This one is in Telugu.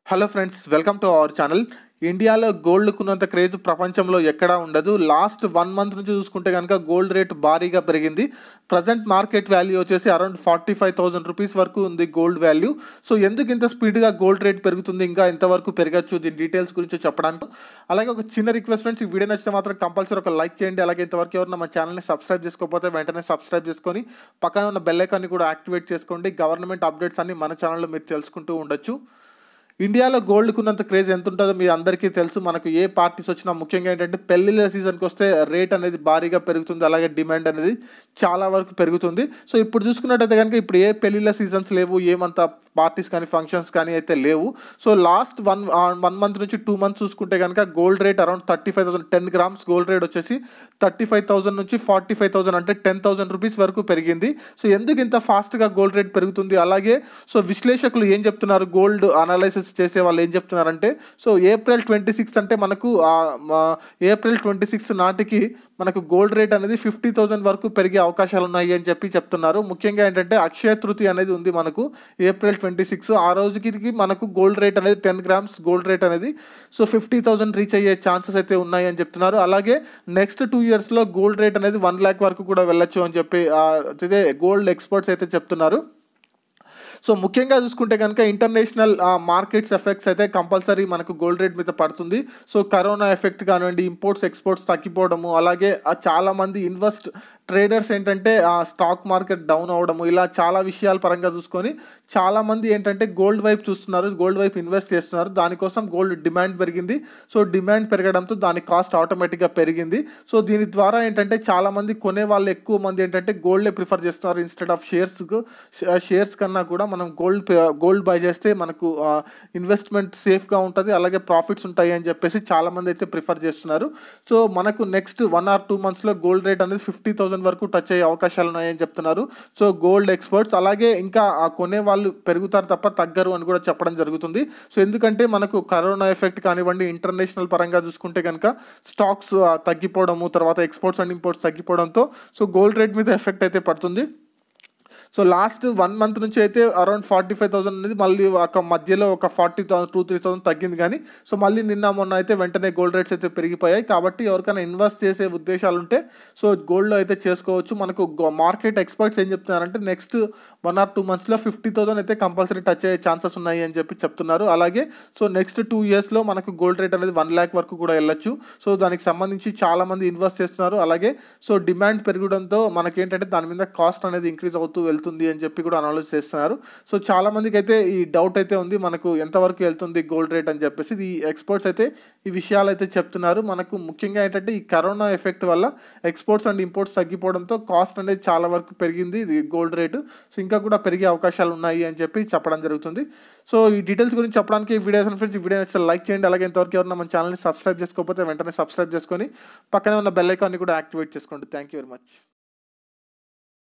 hello friends welcome to our channel ఇండియాలో గోల్డ్కున్నంత క్రేజ్ ప్రపంచంలో ఎక్కడా ఉండదు లాస్ట్ వన్ మంత్ నుంచి చూసుకుంటే కనుక గోల్డ్ రేట్ భారీగా పెరిగింది ప్రజెంట్ మార్కెట్ వాల్యూ వచ్చేసి around forty five thousand rupees వరకు ఉంది గోల్డ్ వాల్యూ సో ఎందుకు ఇంత స్పీడ్గా గోల్డ్ రేట్ పెరుగుతుంది ఇంకా ఎంతవరకు పెరగచ్చు దీని డీటెయిల్స్ గురించి చెప్పడానికి అలాగే ఒక చిన్న రిక్వెస్ట్ ఫ్రెండ్స్ ఈ వీడియో నచ్చితే మాత్రం కంపల్సరీ ఒక లైక్ చేయండి అలాగే ఇంతవరకు ఎవరు మన ఛానల్ని సబ్స్క్రైబ్ చేసుకోకపోతే వెంటనే సబ్స్క్రైబ్ చేసుకొని పక్కన ఉన్న బెల్ ఐకాన్ని కూడా యాక్టివేట్ చేసుకోండి గవర్నమెంట్ అప్డేట్స్ అన్ని మన ఛానల్లో మీరు తెలుసుకుంటూ ఉండొచ్చు ఇండియాలో గోల్డ్కున్నంత క్రేజ్ ఎంత ఉంటుందో మీ అందరికీ తెలుసు మనకు ఏ పార్టీస్ వచ్చినా ముఖ్యంగా ఏంటంటే పెళ్లిళ్ళ సీజన్కి వస్తే రేట్ అనేది భారీగా పెరుగుతుంది అలాగే డిమాండ్ అనేది చాలా వరకు పెరుగుతుంది సో ఇప్పుడు చూసుకున్నట్టయితే కనుక ఇప్పుడు ఏ పెళ్లిళ్ళ సీజన్స్ లేవు ఏమంత పార్టీస్ కానీ ఫంక్షన్స్ కానీ అయితే లేవు so last one one month నుంచి టూ మంత్స్ చూసుకుంటే కనుక gold rate around thirty five thousand ten grams gold rate వచ్చేసి థర్టీ ఫైవ్ థౌసండ్ నుంచి ఫార్టీ ఫైవ్ థౌసండ్ అంటే టెన్ థౌసండ్ రూపీస్ వరకు పెరిగింది సో ఎందుకు ఇంత ఫాస్ట్గా గోల్డ్ రేట్ పెరుగుతుంది అలాగే సో విశ్లేషకులు ఏం చెప్తున్నారు గోల్డ్ అనాలైసిస్ చేసే వాళ్ళు ఏం చెప్తున్నారంటే సో ఏప్రిల్ ట్వంటీ సిక్స్ అంటే మనకు ఆ, మా- ఏప్రిల్ ట్వంటీ సిక్స్ నాటికి మనకు గోల్డ్ రేట్ అనేది ఫిఫ్టీ థౌసండ్ వరకు పెరిగే అవకాశాలు ఉన్నాయి అని చెప్పి చెప్తున్నారు ముఖ్యంగా ఏంటంటే అక్షయ తృతీయ అనేది ఉంది మనకు ఏప్రిల్ ట్వంటీ సిక్స్ ఆ రోజుకి మనకు గోల్డ్ రేట్ అనేది టెన్ గ్రామ్స్ గోల్డ్ రేట్ అనేది సో ఫిఫ్టీ థౌసండ్ రీచ్ అయ్యే ఛాన్సెస్ అయితే ఉన్నాయి అని చెప్తున్నారు అలాగే నెక్స్ట్ టూ ఇయర్స్లో గోల్డ్ రేట్ అనేది వన్ ల్యాక్ వరకు కూడా వెళ్ళొచ్చు అని చెప్పి ఆ, ఇదే గోల్డ్ ఎక్స్పర్ట్స్ అయితే చెప్తున్నారు సో ముఖ్యంగా చూసుకుంటే కనుక ఇంటర్నేషనల్ మార్కెట్స్ ఎఫెక్ట్స్ అయితే కంపల్సరీ మనకు గోల్డ్ రేట్ మీద పడుతుంది సో కరోనా ఎఫెక్ట్ కానివ్వండి ఇంపోర్ట్స్ ఎక్స్పోర్ట్స్ తగ్గిపోవడము అలాగే ఆ చాలామంది ఇన్వెస్ట్ ట్రేడర్స్ ఏంటంటే ఆ స్టాక్ మార్కెట్ డౌన్ అవ్వడము ఇలా చాలా విషయాల పరంగా చూసుకొని చాలామంది ఏంటంటే గోల్డ్ వైపు చూస్తున్నారు గోల్డ్ వైపు ఇన్వెస్ట్ చేస్తున్నారు దానికోసం గోల్డ్ డిమాండ్ పెరిగింది సో డిమాండ్ పెరగడంతో దాని కాస్ట్ ఆటోమేటిక్గా పెరిగింది సో దీని ద్వారా ఏంటంటే చాలామంది కొనే వాళ్ళు ఎక్కువ మంది ఏంటంటే గోల్డే ప్రిఫర్ చేస్తున్నారు ఇన్స్టెడ్ ఆఫ్ షేర్స్కు షేర్స్ కన్నా కూడా మనం గోల్డ్ గోల్డ్ బై చేస్తే మనకు ఇన్వెస్ట్మెంట్ సేఫ్గా ఉంటుంది అలాగే ప్రాఫిట్స్ ఉంటాయి అని చెప్పేసి చాలామంది అయితే ప్రిఫర్ చేస్తున్నారు సో మనకు నెక్స్ట్ వన్ ఆర్ టూ మంత్స్లో గోల్డ్ రేట్ అనేది ఫిఫ్టీ థౌసండ్ వరకు టచ్ అయ్యే అవకాశాలు ఉన్నాయని చెప్తున్నారు సో గోల్డ్ ఎక్స్పర్ట్స్ అలాగే ఇంకా ఆ కొనే వాళ్ళు పెరుగుతారు తప్ప తగ్గరు అని కూడా చెప్పడం జరుగుతుంది సో ఎందుకంటే మనకు కరోనా ఎఫెక్ట్ కానివ్వండి ఇంటర్నేషనల్ పరంగా చూసుకుంటే కనుక స్టాక్స్ తగ్గిపోవడము తర్వాత ఎక్స్పోర్ట్స్ అండ్ ఇంపోర్ట్స్ తగ్గిపోవడంతో సో గోల్డ్ రేట్ మీద ఎఫెక్ట్ అయితే పడుతుంది సో లాస్ట్ వన్ మంత్ నుంచి అయితే అరౌండ్ ఫార్టీ ఫైవ్ థౌసండ్ అనేది మళ్ళీ ఒక మధ్యలో ఒక forty thousand two three thousand తగ్గింది కానీ సో మళ్ళీ నిన్న మొన్న అయితే వెంటనే గోల్డ్ రేట్స్ అయితే పెరిగిపోయాయి కాబట్టి ఎవరికైనా ఇన్వెస్ట్ చేసే ఉద్దేశాలు ఉంటే సో గోల్డ్లో అయితే చేసుకోవచ్చు మనకు మార్కెట్ ఎక్స్పర్ట్స్ ఏం చెప్తున్నారంటే నెక్స్ట్ వన్ ఆర్ టూ మంత్స్లో ఫిఫ్టీ థౌసండ్ అయితే కంపల్సరీ టచ్ అయ్యే ఛాన్సెస్ ఉన్నాయి అని చెప్పి చెప్తున్నారు అలాగే సో నెక్స్ట్ టూ ఇయర్స్లో మనకు గోల్డ్ రేట్ అనేది వన్ ల్యాక్ వరకు కూడా వెళ్ళొచ్చు సో దానికి సంబంధించి చాలామంది ఇన్వెస్ట్ చేస్తున్నారు అలాగే సో డిమాండ్ పెరగడంతో మనకేంటంటే దాని మీద కాస్ట్ అనేది ఇంక్రీజ్ అవుతూ వెళ్తుంది అని చెప్పి కూడా అనౌన్స్ చేస్తున్నారు సో చాలా మందికి అయితే ఈ డౌట్ అయితే ఉంది మనకు ఎంతవరకు వెళ్తుంది గోల్డ్ రేట్ అని చెప్పేసి ఈ ఎక్స్పర్ట్స్ అయితే ఈ విషయాలు అయితే చెప్తున్నారు మనకు ముఖ్యంగా ఏంటంటే ఈ కరోనా ఎఫెక్ట్ వల్ల ఎక్స్పోర్ట్స్ అండ్ ఇంపోర్ట్స్ తగ్గిపోవడంతో కాస్ట్ అనేది చాలా వరకు పెరిగింది ఇది గోల్డ్ రేటు సో ఇంకా కూడా పెరిగే అవకాశాలు ఉన్నాయి అని చెప్పి చెప్పడం జరుగుతుంది సో ఈ డీటెయిల్స్ గురించి చెప్పడానికి ఈ వీడియోస్ ఫ్రెండ్స్ ఈ వీడియో నచ్చితే లైక్ చేయండి అలాగే ఇంతవరకు ఎవరైనా మన ఛానల్ని సబ్స్క్రైబ్ చేసుకోకపోతే వెంటనే సబ్స్క్రైబ్ చేసుకొని పక్కనే ఉన్న బెల్ ఐకాన్ని కూడా యాక్టివేట్ చేసుకోండి థ్యాంక్ యూ వెరీ మచ్